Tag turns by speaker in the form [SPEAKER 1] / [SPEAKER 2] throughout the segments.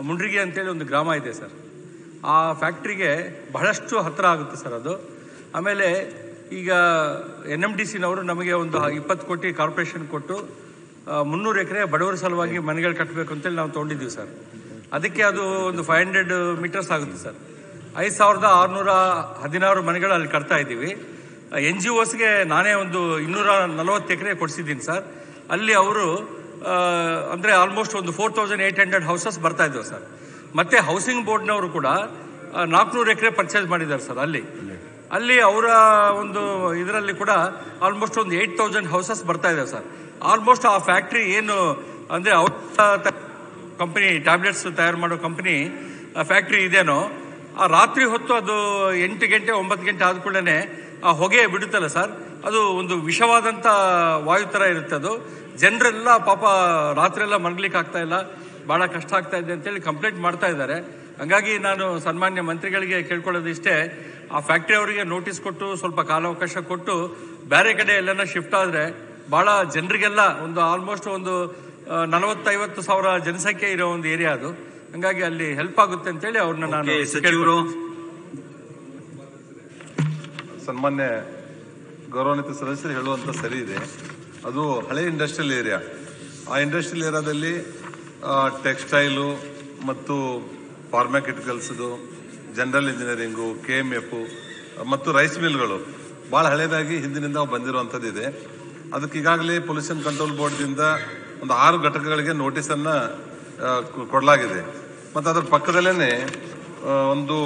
[SPEAKER 1] ಮುಂಡ್ರಿಗಿ ಅಂತೇಳಿ ಒಂದು ಗ್ರಾಮ ಇದೆ ಸರ್ ಆ ಫ್ಯಾಕ್ಟ್ರಿಗೆ ಬಹಳಷ್ಟು ಹತ್ತಿರ ಆಗುತ್ತೆ ಸರ್ ಅದು ಆಮೇಲೆ ಈಗ ಎನ್ ಎಮ್ ಡಿ ಸಿನವರು ನಮಗೆ ಒಂದು ಇಪ್ಪತ್ತು ಕೋಟಿ ಕಾರ್ಪೊರೇಷನ್ ಕೊಟ್ಟು ಮುನ್ನೂರು ಎಕರೆ ಬಡವರ ಸಲುವಾಗಿ ಮನೆಗಳು ಕಟ್ಟಬೇಕು ಅಂತೇಳಿ ನಾವು ತೊಗೊಂಡಿದ್ದೀವಿ ಸರ್ ಅದಕ್ಕೆ ಅದು ಒಂದು ಫೈವ್ ಹಂಡ್ರೆಡ್ ಮೀಟರ್ಸ್ ಆಗುತ್ತೆ ಸರ್ ಐದು ಸಾವಿರದ ಆರುನೂರ ಹದಿನಾರು ಮನೆಗಳು ಅಲ್ಲಿ ಕಟ್ತಾ ಇದ್ದೀವಿ ಎನ್ ಜಿ ಒಸ್ಗೆ ನಾನೇ ಒಂದು ಇನ್ನೂರ ನಲವತ್ತು ಎಕರೆ ಕೊಡಿಸಿದ್ದೀನಿ ಸರ್ ಅಲ್ಲಿ ಅವರು ಅಂದರೆ ಆಲ್ಮೋಸ್ಟ್ ಒಂದು four thousand eight hundred houses ಬರ್ತಾ ಇದ್ದಾವೆ ಸರ್ ಮತ್ತೆ ಹೌಸಿಂಗ್ ಬೋರ್ಡ್ನವರು ಕೂಡ ನಾಲ್ಕುನೂರು ಎಕರೆ ಪರ್ಚೇಸ್ ಮಾಡಿದ್ದಾರೆ ಸರ್ ಅಲ್ಲಿ ಅಲ್ಲಿ ಅವರ ಒಂದು ಇದರಲ್ಲಿ ಕೂಡ ಆಲ್ಮೋಸ್ಟ್ ಒಂದು ಏಯ್ಟ್ ತೌಸಂಡ್ ಹೌಸಸ್ ಬರ್ತಾ ಇದಾವೆ ಸರ್ ಆಲ್ಮೋಸ್ಟ್ ಆ ಫ್ಯಾಕ್ಟ್ರಿ ಏನು ಅಂದರೆ ಅವ್ರ ಕಂಪನಿ ಟ್ಯಾಬ್ಲೆಟ್ಸ್ ತಯಾರು ಮಾಡೋ ಕಂಪನಿ ಫ್ಯಾಕ್ಟ್ರಿ ಇದೇನೋ ಆ ರಾತ್ರಿ ಹೊತ್ತು ಅದು ಎಂಟು ಗಂಟೆ ಒಂಬತ್ತು ಗಂಟೆ ಆದ ಕೂಡಲೇ ಆ ಹೊಗೆ ಬಿಡುತ್ತಲ್ಲ ಸರ್ ಅದು ಒಂದು ವಿಷವಾದಂಥ ವಾಯು ಥರ ಇರುತ್ತೆ ಅದು ಜನರೆಲ್ಲ ಪಾಪ ರಾತ್ರಿ ಎಲ್ಲ ಮಲಗ್ಲಿಕ್ಕೆ ಆಗ್ತಾ ಇಲ್ಲ ಭಾಳ ಕಷ್ಟ ಆಗ್ತಾ ಇದೆ ಅಂತೇಳಿ ಕಂಪ್ಲೇಂಟ್ ಮಾಡ್ತಾ ಇದ್ದಾರೆ ಹಂಗಾಗಿ ನಾನು ಸನ್ಮಾನ್ಯ ಮಂತ್ರಿಗಳಿಗೆ ಕೇಳ್ಕೊಳ್ಳೋದು ಇಷ್ಟೇ ಆ ಫ್ಯಾಕ್ಟ್ರಿ ಅವರಿಗೆ ನೋಟಿಸ್ ಕೊಟ್ಟು ಸ್ವಲ್ಪ ಕಾಲಾವಕಾಶ ಕೊಟ್ಟು ಬೇರೆ ಕಡೆ ಎಲ್ಲನ ಶಿಫ್ಟ್ ಆದರೆ ಭಾಳ ಜನರಿಗೆಲ್ಲ ಒಂದು ಆಲ್ಮೋಸ್ಟ್ ಒಂದು ನಲವತ್ತೈವತ್ತು ಸಾವಿರ ಜನಸಂಖ್ಯೆ ಇರೋ ಒಂದು ಏರಿಯಾ ಅದು ಹಂಗಾಗಿ ಅಲ್ಲಿ ಹೆಲ್ಪ್ ಆಗುತ್ತೆ ಅಂತೇಳಿ ಅವ್ರನ್ನ ನಾನು
[SPEAKER 2] ಓಕೆ, ಸಚಿವರು
[SPEAKER 3] ಸನ್ಮಾನ್ಯ ಗೌರವಾನ್ವಿತ ಸದಸ್ಯರು ಹೇಳುವಂತ ಸರಿ ಇದೆ ಅದು ಹಳೆ ಇಂಡಸ್ಟ್ರಿಯಲ್ ಏರಿಯಾ ಆ ಇಂಡಸ್ಟ್ರಿಯಲ್ ಏರಿಯಾದಲ್ಲಿ ಟೆಕ್ಸ್ಟೈಲು ಮತ್ತು ಫಾರ್ಮಾಕ್ಯೂಟಿಕಲ್ಸ್ದು general engineering K M F ಮತ್ತು ರೈಸ್ ಮಿಲ್ಗಳು ಭಾಳ ಹಳೇದಾಗಿ ಹಿಂದಿನಿಂದ ಬಂದಿರುವಂಥದ್ದು ಇದೆ ಅದಕ್ಕೆ ಈಗಾಗಲೇ ಪೊಲ್ಯೂಷನ್ ಕಂಟ್ರೋಲ್ ಬೋರ್ಡ್ದಿಂದ ಒಂದು ಆರು ಘಟಕಗಳಿಗೆ ನೋಟಿಸನ್ನು ಕೊಡಲಾಗಿದೆ ಮತ್ತು ಅದರ ಪಕ್ಕದಲ್ಲೇ ಒಂದು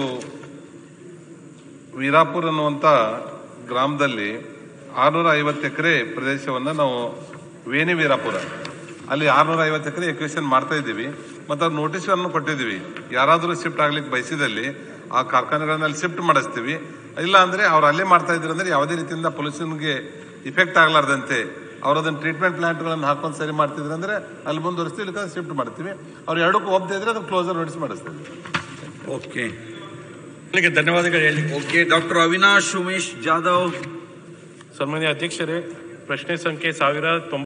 [SPEAKER 3] ವೀರಾಪುರ್ ಅನ್ನುವಂಥ ಗ್ರಾಮದಲ್ಲಿ ಆರುನೂರ ಐವತ್ತು ಎಕರೆ ಪ್ರದೇಶವನ್ನು ನಾವು ವೇಣಿ ವೀರಾಪುರ ಅಲ್ಲಿ ಆರುನೂರ ಐವತ್ತು ಎಕರೆ ಎಕ್ವಿಷನ್ ಮಾಡ್ತಾ ಇದ್ದೀವಿ ಮತ್ತು ಅವ್ರು ನೋಟಿಸನ್ನು ಕೊಟ್ಟಿದ್ದೀವಿ ಯಾರಾದರೂ ಶಿಫ್ಟ್ ಆಗ್ಲಿಕ್ಕೆ ಬಯಸಿದಲ್ಲಿ ಆ ಕಾರ್ಖಾನೆಗಳನ್ನ ಅಲ್ಲಿ ಶಿಫ್ಟ್ ಮಾಡಿಸ್ತೀವಿ ಇಲ್ಲ ಅಂದ್ರೆ ಅವ್ರು ಅಲ್ಲೇ ಮಾಡ್ತಾ ಇದ್ರು ಅಂದ್ರೆ ಯಾವುದೇ ರೀತಿಯಿಂದ ಪೊಲ್ಯೂಷನ್ಗೆ ಇಫೆಕ್ಟ್ ಆಗಲಾರ್ದಂತೆ ಅವ್ರು ಅದನ್ನ ಟ್ರೀಟ್ಮೆಂಟ್ ಪ್ಲಾಂಟ್ಗಳನ್ನು ಹಾಕೊಂಡು ಸರಿ ಮಾಡ್ತಿದ್ರು ಅಂದ್ರೆ ಅಲ್ಲಿ ಮುಂದುವರಿಸ್ತೀವಿ ಇಲ್ಲ ಶಿಫ್ಟ್ ಮಾಡ್ತೀವಿ ಅವ್ರು ಎರಡಕ್ಕೂ ಒಪ್ಪದೇ ಇದ್ರೆ ಅದನ್ನ ಕ್ಲೋಸರ್ ನೋಟಿಸ್ ಮಾಡಿಸ್ತೀವಿ
[SPEAKER 2] ಓಕೆ
[SPEAKER 1] ಅವರಿಗೆ ಧನ್ಯವಾದಗಳು ಹೇಳಿ
[SPEAKER 2] ಓಕೆ ಡಾಕ್ಟರ್ ಅವಿನಾಶ್ ಉಮೇಶ್ ಜಾಧವ್
[SPEAKER 4] ಸನ್ಮಾನ್ಯ ಅಧ್ಯಕ್ಷರೇ ಪ್ರಶ್ನೆ ಸಂಖ್ಯೆ ಸಾವಿರ ತೊಂಬ